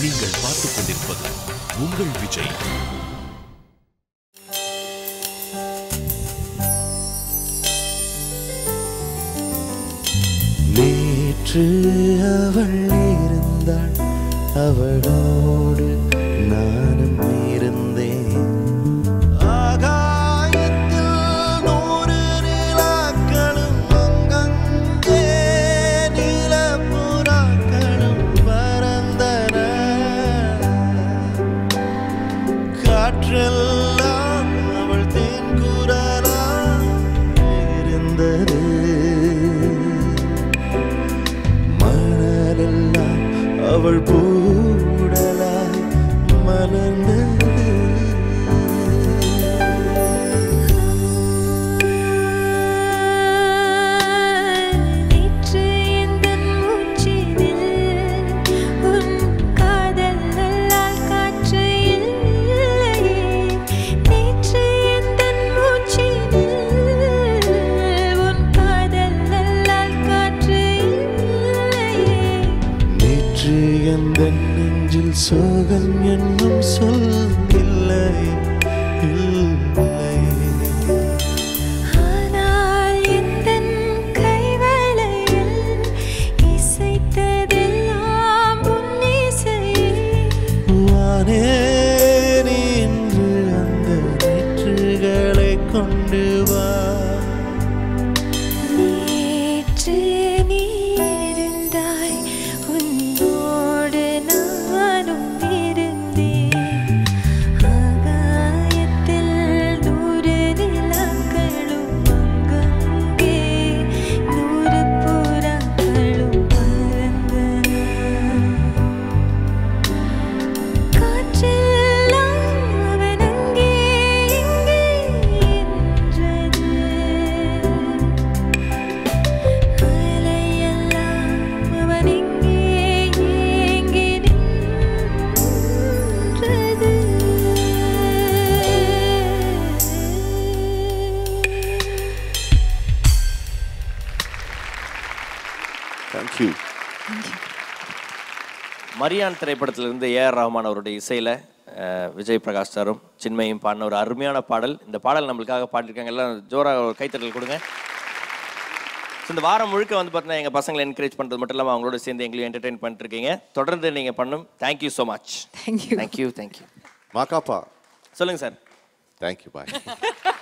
நீங்கள் பார்த்துக் கொண்டிருப்பது உங்கள் விஜய் நேற்று அவள் இருந்தாள் அவளோடு நானும் இருந்தேன் ஆகாயத்தில் நூறு நிலாக்களும் அங்கங்கே நிலப்புறாக்களும் பறந்தன காற்றெல்லாம் அவள் தேன் குரலா இருந்தது மணலெல்லாம் அவள் பூடலாய் மலர்ந்தது நேற்று எந்தன் மூச்சினில் உன் காதல் அல்லால் காற்று இல்லையே நேற்று எந்தன் மூச்சினில் உன் காதல் அல்லால் காற்று இல்லையே நேற்று எந்த நெஞ்சில் சோகம் என்னும் சொல் இல்லை இல்லை ஆனால் எந்தன் கைவளையில் இசைத்ததெல்லாம் உன் இசையே வானே நீ இன்று அந்த நேற்றுகளை கொண்டு வா நேற்று நீ இருந்தாய் உன்னோடு நானும் இருந்தேன் ஆகாயத்தில் நூறு நிலாக்களும் அங்கங்கே நூறு புறாக்களும் பறந்தன காற்றெல்லாம் அவன் அங்கே இங்கே என்றது அலையெல்லாம் அவன் இங்கே ஏங்கி நின்றது தேங்க்யூ மரியான் திரைப்படத்திலிருந்து ஏஆர் ரஹ்மான் அவருடைய இசையில் விஜய் பிரகாஷ் சாரும் சின்மையும் பாடின ஒரு அருமையான பாடல் இந்த பாடல் நம்மளுக்காக பாடிருக்காங்க எல்லாம் ஜோராக ஒரு கைத்தட்டல் கொடுங்க ஸோ இந்த வாரம் முழுக்க வந்து பார்த்தீங்கன்னா எங்கள் பசங்களை என்கரேஜ் பண்ணுறது மட்டும் இல்லாமல் அவங்களோட சேர்ந்து எங்களையும் என்டர்டெயின் பண்ணிட்டு இருக்கீங்க தொடர்ந்து நீங்கள் பண்ணும் thank you so much thank you thank you thank you மாக்காப்பா சொல்லுங்கள் சார் தேங்க்யூ பாய்